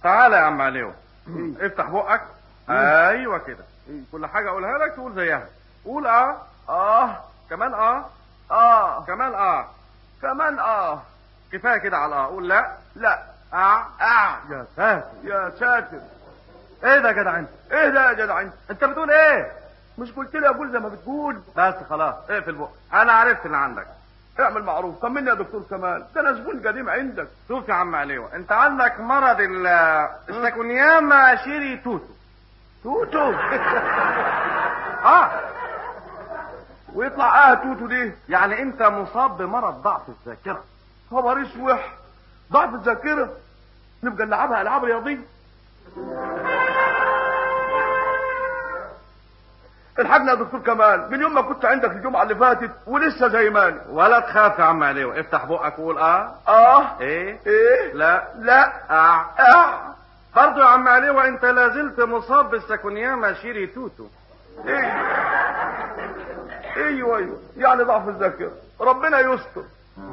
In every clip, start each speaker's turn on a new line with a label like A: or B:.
A: تعالى يا عم عليو افتح بقك ايوه كده كل حاجه اقولها لك تقول زيها قول اه
B: اه
A: كمان اه
B: اه
A: كمان اه
B: كمان اه
A: كفايه كده على اه قول لا
B: لا
A: اه
B: اه
A: يا ساتر
B: يا ساتر
A: ايه ده يا جدع انت
B: ايه ده يا جدع انت
A: انت بتقول ايه
B: مش قلت لي اقول زي ما بتقول
A: بس خلاص اقفل بقك انا عرفت اللي عندك
B: اعمل معروف طمني يا دكتور كمال ده انا زبون قديم عندك
A: شوف يا عم عليوة انت عندك مرض ال السكونياما شيري توتو
B: توتو
A: اه
B: ويطلع اه توتو دي
A: يعني انت مصاب بمرض ضعف الذاكره
B: خبر اسوح ضعف الذاكره نبقى نلعبها العاب رياضيه الحقنا يا دكتور كمال من يوم ما كنت عندك الجمعه اللي فاتت ولسه زي ما انا
A: ولا تخاف يا عم عليوة افتح بقك وقول اه
B: اه
A: ايه
B: ايه
A: لا
B: لا
A: اه
B: اه
A: برضه يا عم عليوة انت لازلت مصاب بالسكونياما شيري توتو
B: ايه ايوه ايوه يعني ضعف الذاكره ربنا يستر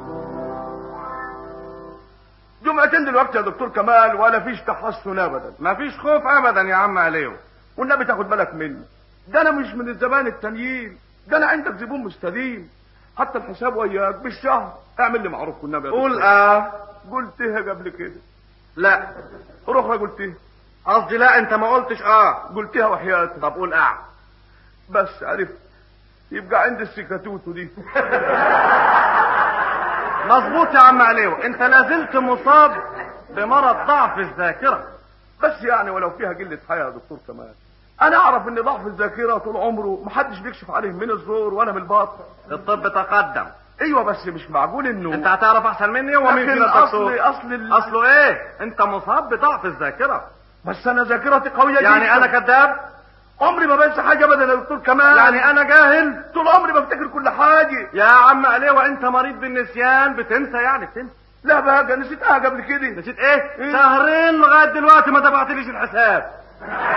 B: جمعتين دلوقتي يا دكتور كمال ولا فيش تحسن ابدا
A: مفيش خوف ابدا يا عم عليوة
B: والنبي تاخد بالك مني ده انا مش من الزبائن التانيين ده انا عندك زبون مستديم حتى الحساب وياك بالشهر اعمل لي معروف والنبي يا
A: قول
B: دكتور.
A: اه
B: قلتها قبل كده
A: لا
B: اخرى قلتها
A: قصدي لا انت ما قلتش اه
B: قلتها وحياتك
A: طب قول اه
B: بس عرفت يبقى عندي السكاتوتو دي
A: مظبوط يا عم عليوة انت لازلت مصاب بمرض ضعف الذاكرة
B: بس يعني ولو فيها قلة حياة يا دكتور كمال انا اعرف ان ضعف الذاكرة طول عمره محدش بيكشف عليه من الزور ولا من الباطن
A: الطب تقدم
B: ايوه بس مش معقول انه
A: انت هتعرف احسن مني هو مين
B: لكن
A: فينا
B: اصل
A: الدكتور
B: اصل ال...
A: اصله ايه انت مصاب بضعف الذاكرة
B: بس انا ذاكرتي قوية
A: يعني
B: جدا
A: انا كذاب
B: عمري ما بنسى حاجة ابدا يا دكتور كمال
A: يعني انا جاهل
B: طول عمري بفتكر كل حاجة
A: يا عم عليوة انت مريض بالنسيان بتنسى يعني بتنسى
B: لا بقى نسيتها قبل كده
A: نسيت ايه
B: إيه؟
A: شهرين لغاية دلوقتي ما دفعتليش الحساب